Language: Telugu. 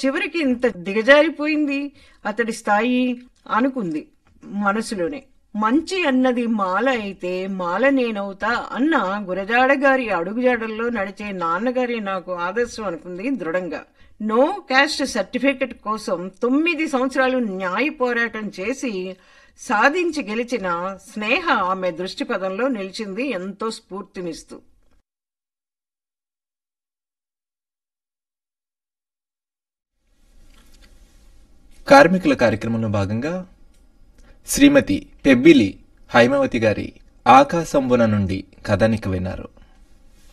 చివరికి ఇంత దిగజారిపోయింది అతడి స్థాయి అనుకుంది మనసులోనే మంచి అన్నది మాల అయితే మాల నేనవుతా అన్న గురజాడ గారి అడుగుజాడల్లో నడిచే నాన్నగారి నాకు ఆదర్శం అనుకుంది దృఢంగా నో క్యాస్ట్ సర్టిఫికెట్ కోసం తొమ్మిది సంవత్సరాలు న్యాయ పోరాటం చేసి సాధించి గెలిచిన స్నేహ ఆమె దృష్టి పదంలో నిలిచింది ఎంతో స్ఫూర్తినిస్తూ కార్మికుల కార్యక్రమంలో భాగంగా శ్రీమతి పెబ్బిలి హైమవతి గారి ఆకాశంబున నుండి కథనిక విన్నారు